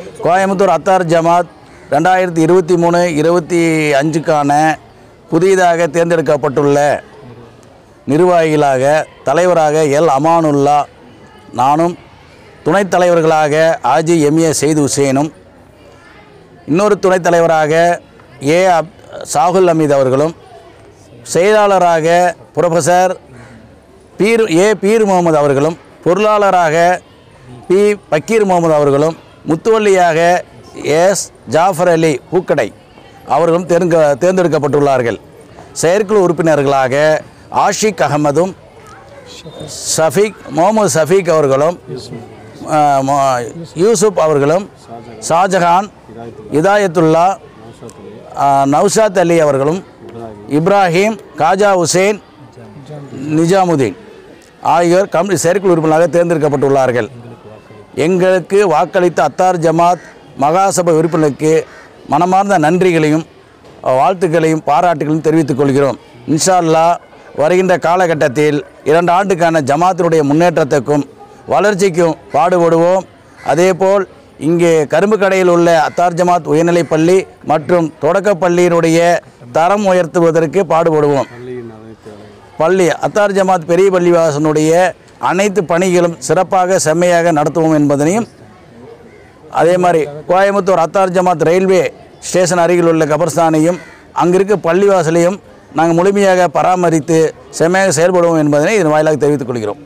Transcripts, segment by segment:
கோயம்புத்தூர் அத்தார் ஜமாத் ரெண்டாயிரத்தி இருபத்தி மூணு இருபத்தி அஞ்சுக்கான புதிதாக தேர்ந்தெடுக்கப்பட்டுள்ள நிர்வாகிகளாக தலைவராக எல் அமானுல்லா நானும் துணைத் தலைவர்களாக ஆஜி எம்ஏ செய்து ஹுசேனும் இன்னொரு துணைத் தலைவராக ஏ அப் சாகுல் அமீத் அவர்களும் செயலாளராக புரொஃபசர் பீர் ஏ பீர் முகமது அவர்களும் பொருளாளராக பி பக்கீர் முகமது அவர்களும் முத்துவல்லியாக எஸ் ஜாஃபர் அலி பூக்கடை அவர்களும் தேர்ந்த தேர்ந்தெடுக்கப்பட்டுள்ளார்கள் செயற்குழு உறுப்பினர்களாக ஆஷிக் அகமதும் ஷஃபீக் முகமது ஷஃபீக் அவர்களும் அஹ், மொ- யூசுப் அவர்களும் ஷாஜஹான் இதாயத்துல்லா அஹ், நௌஷாத் அலி அவர்களும் இப்ராஹிம் காஜா ஹுசேன் நிஜாமுதீன் ஆகியோர் கமிட்டி செயற்குழு உறுப்பினராக தேர்ந்தெடுக்கப்பட்டுள்ளார்கள் எங்களுக்கு வாக்களித்த அத்தார் ஜமாத் மகாசபை உறுப்பினருக்கு மனமார்ந்த நன்றிகளையும் வாழ்த்துக்களையும் பாராட்டுகளையும் தெரிவித்துக் கொள்கிறோம் இன்ஷா அல்லாஹ் வருகின்ற காலகட்டத்தில் இரண்டு ஆண்டுக்கான ஜமாத்தினுடைய முன்னேற்றத்துக்கும் வளர்ச்சிக்கும் பாடுபடுவோம் அதேபோல் இங்கே கரும்பு கடையில் உள்ள அத்தார் ஜமாத் உயர்நிலைப் பள்ளி மற்றும் தொடக்கப் பள்ளியினுடைய தரம் உயர்த்துவதற்கு பாடுபடுவோம் பள்ளி அத்தார் ஜமாத் பெரிய பள்ளிவாசனுடைய அனைத்து பணிகளும் சிறப்பாக செம்மையாக நடத்துவோம் என்பதனையும் அதே மாதிரி கோயம்புத்தூர் அத்தார் ஜமாத் ரயில்வே ஸ்டேஷன் அருகில் உள்ள கபர்ஸ்தானையும் அங்கிருக்க பள்ளிவாசலையும் நாங்கள் முழுமையாக பராமரித்து செம்மையாக செயல்படுவோம் என்பதனை இதன் வாயிலாக தெரிவித்துக் கொள்கிறோம்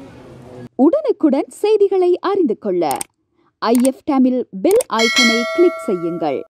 உடனுக்குடன் செய்திகளை அறிந்து கொள்ள ஐஎஃப் தமிழ் பெல் ஐக்கனை கிளிக் செய்யுங்கள்